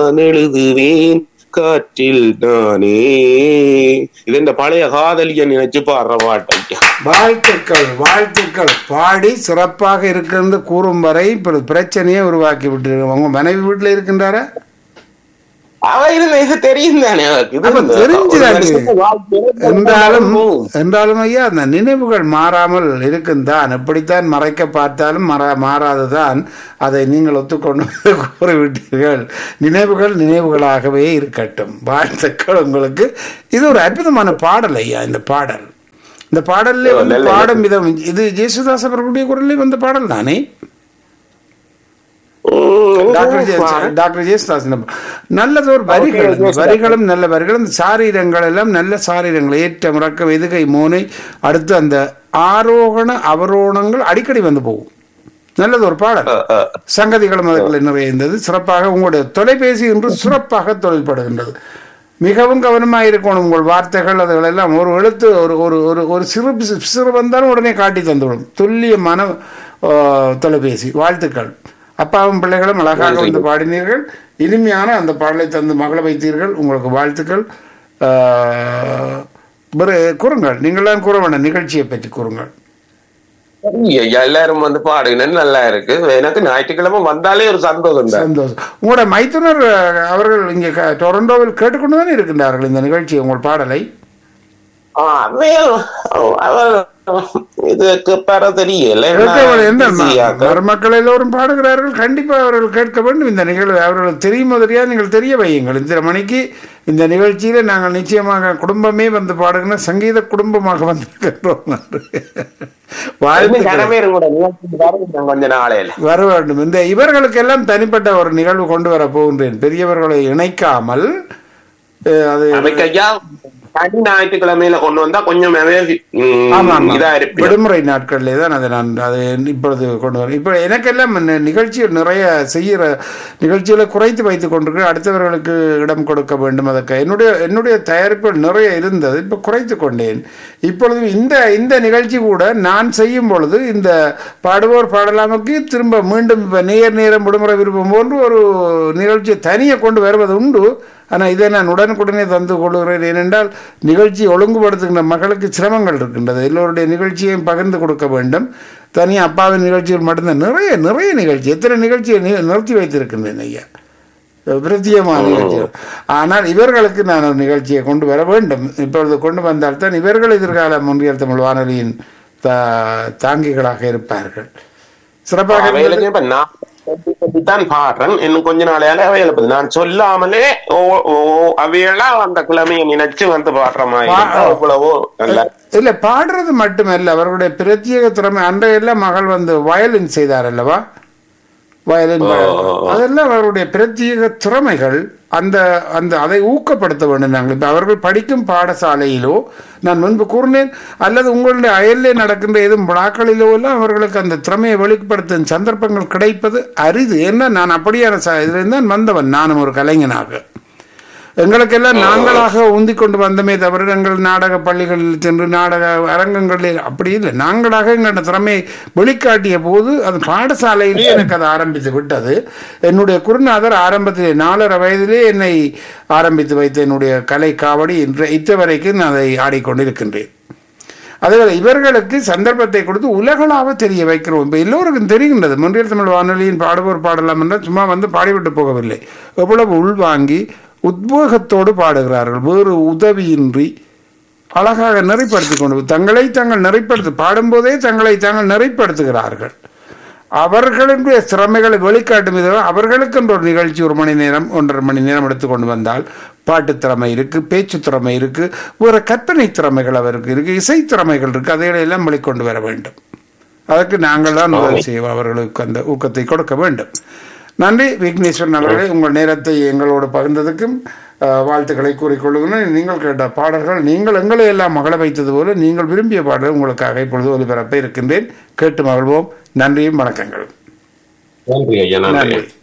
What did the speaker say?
நான் எழுதுவேன் காற்றில் நானே இது இந்த பழைய காதலிய நினைச்சு பாடுற பாட்டு ஐயா வாழ்த்துக்கள் வாழ்த்துக்கள் பாடி சிறப்பாக இருக்கிறது கூறும் வரை இப்ப பிரச்சனையை உருவாக்கி விட்டு உங்க மனைவி வீட்டுல இருக்கின்றாரா அவ இருந்த இது தெரியும் தானே அவருக்கு. இது அப்ப இந்த தெரிஞ்சுதானே? ஒரு வருஷத்து வாழ்க்கை என்றாலும் போகும். என்றாலும் ஐயா அந்த நினைவுகள் மாறாமல் இருக்குந்தான் எப்படித்தான் மறைக்க பார்த்தாலும் மறா மாறாதுதான் அதை நீங்கள் ஒத்துக்கொண்டு கூறிவிட்டீர்கள் நினைவுகள் நினைவுகளாகவே இருக்கட்டும் வாழ்த்துக்கள் உங்களுக்கு இது ஒரு அற்புதமான பாடல் ஐயா இந்த பாடல் இந்த பாடல்ல வந்து நல்ல பாடும் விதம் இது ஜேசுதாஸ் அவர்களுடைய குரலில் வந்த பாடல் தானே உம், டாக்டர் ஜே- டாக்டர் ஜெயசுதாஸ் நல்லதொரு வரிகள் அந்த வரிகளும் நல்ல வரிகள் அந்த சாரீரங்கள் எல்லாம் நல்ல சாரீரங்கள் ஏற்றம் இறக்கம் எதுகை மோனை அடுத்து அந்த ஆரோகண அவரோகணங்கள் அடிக்கடி வந்து போகும் நல்லது ஒரு பாடல் அஹ், அஹ். சங்கதிகளும் அதுக்குள்ள நிறைய இருந்தது சிறப்பாக உங்களுடைய தொலைபேசி இன்று சிறப்பாக தொழில்படுகின்றது மிகவும் கவனமாக இருக்கணும் உங்கள் வார்த்தைகள் அதுகளெல்லாம் ஒரு எழுத்து ஒரு ஒரு ஒரு ஒரு சிறு பிசு- சிறு வந்தாலும் உடனே காட்டி தந்துவிடும் துல்லியமான ஆ, தொலைபேசி வாழ்த்துக்கள் அப்பாவும் பிள்ளைகளும் அழகாக வந்து பாடினீர்கள் இனிமையான அந்த பாடலை தந்து மகள வைத்தீர்கள் உங்களுக்கு வாழ்த்துக்கள் ஆ, பிறகு கூறுங்கள் நீங்களாம் கூற வேண்டாம் நிகழ்ச்சியை பற்றி கூறுங்கள் சரி ஐயா, எல்லாரும் வந்து பாடுங்க நல்லா இருக்கு எனக்கு ஞாயிற்றுக்கிழமை வந்தாலே ஒரு சந்தோஷம் தான் சந்தோஷம் உங்களோட மைத்துனர் அஹ், அவர்கள் இங்கே க- டொரண்டோவில் கேட்டுக்கொண்டு தானே இருக்கின்றார்கள் இந்த நிகழ்ச்சி உங்கள் பாடலை ஆ, அவையல், அவர் இதுக்கு பெற தெரியல கேட்க எந்த busy-ஆக்க. மருமக்கள் எல்லோரும் பாடுகிறார்கள் கண்டிப்பாக அவர்கள் கேட்க வேண்டும் இந்த நிகழ்வு அவர்கள் தெரியும் மாதிரியா நீங்கள் தெரிய வையுங்கள் இந்த மணிக்கு இந்த நிகழ்ச்சியில நாங்கள் நிச்சயமாக குடும்பமே வந்து பாடுகிற சங்கீத குடும்பமாக வந்திருக்கிறோம் இன்னும் வாழ்த்துக்கள் கனவேறு கூட நிகழ்ச்சிக்கு பாருங்க கொஞ்ச நாளையில வர வேண்டும் இந்த இவர்களுக்கெல்லாம் தனிப்பட்ட ஒரு நிகழ்வு கொண்டு வர போகின்றேன் பெரியவர்களை இணைக்காமல் அஹ், அது அதுக்கு ஐயா சனி ஞாயிற்றுக்கிழமையில கொண்டு வந்தா கொஞ்சம் ம், ஆமா ஆமா இதா இருப்பேன் விடுமுறை நாட்கள்லே தான் அதை நான் அதை இப்பொழுது கொண்டு வரேன் இப்போ எனக்கெல்லாம் நி- நிகழ்ச்சிகள் நிறைய செய்கிற நிகழ்ச்சிகளை குறைத்து வைத்துக் கொண்டிருக்கிறேன் அடுத்தவர்களுக்கு இடம் கொடுக்க வேண்டும் அதற்கு என்னுடைய என்னுடைய தயாரிப்புகள் நிறைய இருந்தது இப்போ குறைத்து கொண்டேன் இப்பொழுது இந்த இந்த நிகழ்ச்சி கூட நான் செய்யும் பொழுது இந்த பாடுவோர் பாடலாமுக்கு திரும்ப மீண்டும் இப்போ நேர் நேரம் விடுமுறை விருப்பம் போன்று ஒரு நிகழ்ச்சியை தனியே கொண்டு வருவது உண்டு ஆனால் இதை நான் உடனுக்குடனே தந்து கொள்கிறேன் ஏனென்றால் நிகழ்ச்சி ஒழுங்குபடுத்துகின்ற மகளுக்கு சிரமங்கள் இருக்கின்றது எல்லோருடைய நிகழ்ச்சியையும் பகிர்ந்து கொடுக்க வேண்டும் தனியாக அப்பாவின் நிகழ்ச்சிகள் மட்டும்தான் நிறைய நிறைய நிகழ்ச்சி எத்தனை நிகழ்ச்சியை நி- நிறுத்தி வைத்திருக்கின்றேன் ஐயா விருத்தியமான நிகழ்ச்சிகள் ஆனால் இவர்களுக்கு நான் ஒரு நிகழ்ச்சியை கொண்டு வர வேண்டும் இப்பொழுது கொண்டு வந்தால்தான் இவர்கள் எதிர்கால முன்றியல் தமிழ் வானொலியின் தா- தாங்கிகளாக இருப்பார்கள் சிறப்பாக இருந்தது. அவைகளுக்கு இப்ப நான் சொல்லி தான் பாடுறேன் இன்னும் கொஞ்ச நாளையால அவைகளை பத்தி நான் சொல்லாமலே ஓ- ஓ- அவையெல்லாம் அந்த கிழமையை நினைச்சு வந்து பாடுற மாதிரி இருந்தா அவ்வளவோ நல்லா இல்ல பாடுறது மட்டுமல்ல அவர்களுடைய பிரத்யேக திறமை அன்றையெல்லாம் மகள் வந்து வயலின் செய்தார் அல்லவா வயலின் பாட- அதெல்லாம் அவருடைய பிரத்யேக திறமைகள் அந்த அந்த அதை ஊக்கப்படுத்த வேண்டும் நாங்கள் இப்ப அவர்கள் படிக்கும் பாடசாலையிலோ நான் முன்பு கூறினேன் அல்லது உங்களுடைய அயல்லே நடக்கின்ற எதுவும் விழாக்களிலோ எல்லாம் அவர்களுக்கு அந்த திறமையை வெளிப்படுத்தும் சந்தர்ப்பங்கள் கிடைப்பது அரிது ஏன்னா நான் அப்படியான ச- இதிலிருந்து தான் வந்தவன் நானும் ஒரு கலைஞனாக எங்களுக்கெல்லாம் நாங்களாக உந்தி கொண்டு வந்தமே தவிர எங்கள் நாடக பள்ளிகளில் சென்று நாடக அரங்கங்களில் அப்படி இல்லை நாங்களாக எங்களோட திறமையை வெளிக்காட்டிய போது அது பாடசாலையிலே எனக்கு அது ஆரம்பித்து விட்டது என்னுடைய குருநாதர் ஆரம்பத்திலே நாலரை வயதிலே என்னை ஆரம்பித்து வைத்த என்னுடைய கலை காவடி இன்று இத்தவரைக்கும் நான் அதை ஆடிக்கொண்டிருக்கின்றேன் அதேபோல இவர்களுக்கு சந்தர்ப்பத்தை கொடுத்து உலகளாவ தெரிய வைக்கிறோம் இப்போ எல்லோருக்கும் தெரிகின்றது மொன்றியல் தமிழ் வானொலியின் பாடுவோர் பாடலாம் என்றால் சும்மா வந்து பாடிவிட்டு போகவில்லை எவ்வளவு உள்வாங்கி உத்வேகத்தோடு பாடுகிறார்கள் வேறு உதவியின்றி அழகாக நெறிப்படுத்தி கொண்டு தங்களை தாங்கள் நெறிப்படுத்தி பாடும்போதே தங்களை தாங்கள் நெறிப்படுத்துகிறார்கள் அவர்களுடைய திறமைகளை வெளிக்காட்டும் விதம் அவர்களுக்கென்று ஒரு நிகழ்ச்சி ஒரு மணி நேரம் ஒன்றரை மணி நேரம் எடுத்துக்கொண்டு வந்தால் பாட்டு திறமை இருக்கு பேச்சு திறமை இருக்கு வேறு கற்பனை திறமைகள் அவருக்கு இருக்கு இசை திறமைகள் இருக்கு அதைகளை எல்லாம் வெளிக்கொண்டு வர வேண்டும் அதற்கு நாங்கள் தான் உதவி செய்வோம் அவர்களுக்கு அந்த ஊக்கத்தை கொடுக்க வேண்டும் நன்றி விக்னேஸ்வரன் அவர்களே உங்கள் நேரத்தை எங்களோடு பகிர்ந்ததுக்கும் அஹ், வாழ்த்துக்களை கூறிக்கொள்ளுகிறேன் நீங்கள் கேட்ட பாடல்கள் நீங்கள் எங்களை எல்லாம் மகள வைத்தது போல நீங்கள் விரும்பிய பாடல் உங்களுக்காக இப்பொழுது ஒலிபரப்ப இருக்கின்றேன் கேட்டு மகிழ்வோம் நன்றியும் வணக்கங்கள் நன்றி ஐயா நன்றி நன்றி